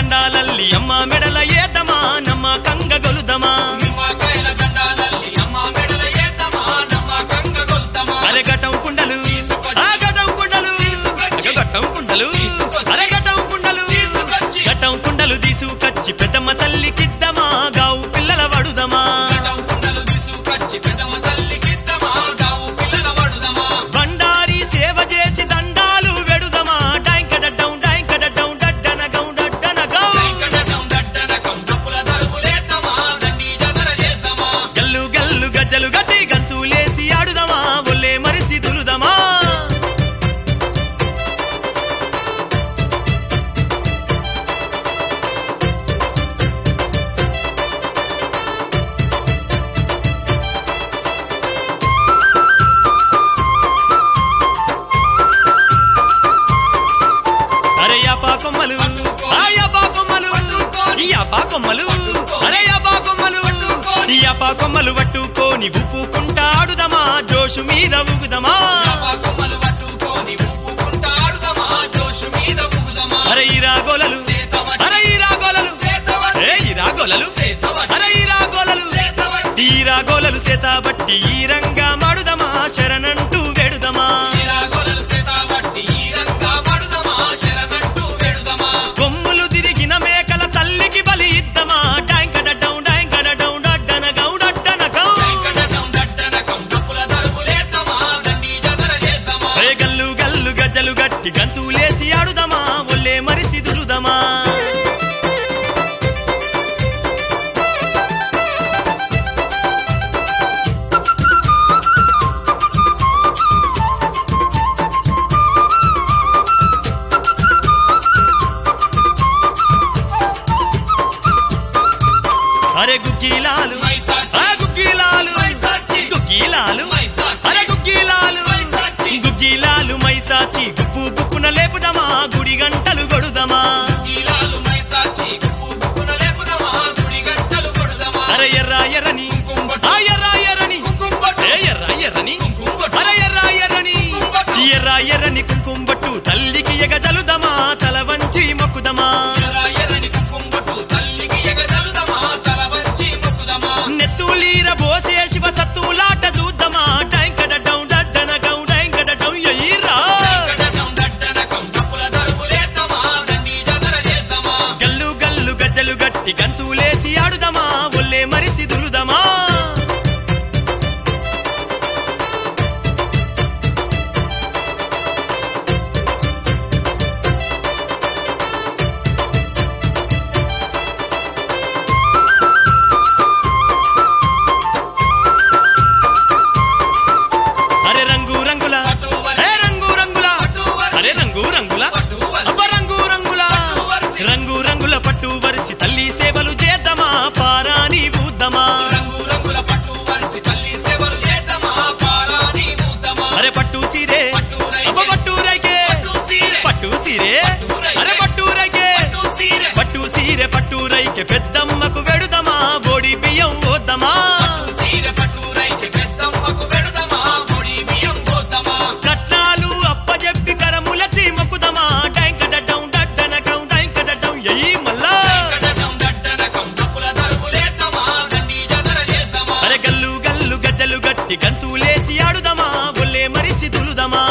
దండాలల్లి అమ్మ మెడల ఏదమా నమ్మ కంగ గొలుదమా నిమ్మకాయల దండాలల్లి అమ్మ మెడల ఏద్దమా నమ్మ కంగ గొల్తమా అరే గటం కుండలు తీసుకొచ్చి. ఆ గటం కుండలు తీసుకొచ్చి. అగ గటం కుండలు తీసుకొచ్చి. అరే గటం కుండలు తీసుకొచ్చి. గటం కుండలు తీసుకొచ్చి పెద్దమ్మ తల్లికిద్దమా గావు పిల్లల వడుదమా గటం కుండలు తీసుకొచ్చి పెదమ తల్లికిద్దమా గావు పిల్లల వడుదమా బండారి సేవ చేసి దండాలు వెడుదమా డాంకడడ్డం డాంకడడ్డం డడ్డనగం డడ్డనగం వెంకటటం దట్టనకం డప్పుల దరుపులేద్దమా దండి జతర చేద్దమా గల్లు గల్లు గజ్జలు గట్టి గంతులేసి ఆడుదమా ఒల్లే మరిసి దులుదమా అరే యాపా కొమ్మలు పట్టుకోని. ఆ యాపా కొమ్మలు పట్టుకోని. ఈ యాపా కొమ్మలు పట్టుకోని. అరే యాపా కొమ్మలు పట్టుకోని. ఈ యాపా కొమ్మలు పట్టుకోని ఉప్పుకుంటాడుదమా జోషు మీద ఊగుదమా యాపా కొమ్మలు పట్టుకొని ఊపుకుంటా ఆడుదమా జోషు మీద ఊగుదమా అరే ఈ రాగోలలు సేతవట్టి. అరే ఈ రాగోలలు సేతవట్టి. ఏ ఈ రాగోలలు సేతవట్టి. అరే ఈ రాగోలలు సేతవట్టి. ఈ రాగోలలు సేతాబట్టి ఈ రంగా మడుదమా శరణంటూ వెడుదమా ఈరాగొలలు సేతాబట్టి ఈ రంగా మడుదమా శరణంటూ వేడుదమా కొమ్ములు తిరిగిన మేకల తల్లికి బలి ఇద్దమా డాంకడడ్డం డాంకడడ్డం డడ్డనగం డడ్డనగం వెంకటటం దట్టనకం డప్పుల దరుపులేద్దమా దండి జతర చేద్దమా ఏ గల్లు గల్లు గజ్జలు గట్టి గంతులేసి ఆడుదమా ఒల్లే మరిసి దులుదమా అరే గుగ్గీలాలు మైసాచి. ఆ గుగ్గీలాలు మైసాచి. గుగ్గీలాలు మైసాచి. అరే గుగ్గీలాలు మైసాచి. గుగ్గీలాలు మైసాచి గుప్పు గుప్పున లేపుదమా గుడి గంటలు గొడుదమా ఈలాలు మైసాచి గుప్పు గుప్పున లేపుదమా గుడి గంటలు కొడుదమా అరే ఎర్ర ఎర్రని కుంకుమ ఆ ఎర్ర ఎర్రని కుంకుమ బొట్టు. ఏ ఎర్ర ఎర్రని కుంకుమ బొట్టు. అరే ఎర్ర ఎర్రని కుంకుమ బొట్టు. ఈ ఎర్ర ఎర్రని కుంకుమ బట్టు తల్లికి ఎగదలుదమా తల వంచి మొక్కుదమా ఎర్ర ఎర్రని కుంకుమ బొట్టు తల్లికి ఎగదలుదమా తల వంచి మొక్కుదమా నెత్తులీర బోసే శివ సత్తులాట చూద్దామా డైంకడటం డడ్డనగం డైంకడటం ఎయ్యిరా వెంకటటం దట్టనకం డప్పుల దరుపులేద్దమా దండి జతర చేద్దమా గల్లు గల్లు గజ్జలు గట్టి గంతులేసి ఆడుదమా ఒల్లే మరిసి దులుదమా అరే రంగు రంగుల పట్టువరి. ఏ రంగు రంగుల పట్టువరి. అరే రంగు రంగుల పట్టువరి. అబ్బ రంగు రంగుల పట్టువరి. రంగు రంగుల పట్టు వరిసి తల్లి సేవలు చేద్దామా పారాని ఊద్దమా రంగు రంగుల పట్టు వరిసి తల్లి సేవలు చేద్దమా పారాని మూద్దమా అరే పట్టు సీరే పట్టు రైకే. అబ్బ పట్టు రైకే పట్టు సీరె. పట్టు సీరే పట్టు రైకే. అరే పట్టు రైకే పట్టు సీరె. పట్టు సీరే పట్టు రైకే పెద్దమ్మకు వెడుదమా బోడి బియ్యం ఓద్దమా పట్టు సీరె పట్టు రైకి పెద్దమ్మకు పెడదమా పొడి బియ్యం పోద్దమా కట్నాలు అప్పజెప్పి కరములసి మొక్కుదమా డైంకడటం డడ్డనకం డైంకడటం ఎయ్యి మల్లా వెంకటటం దట్టనకం డప్పుల దరుపులేద్దమా దండి జతర చేద్దమా అరే గల్లు గల్లు గజ్జలు గట్టి గంతులేసి ఆడుదమా ఒల్లే మరిసి దులుదమా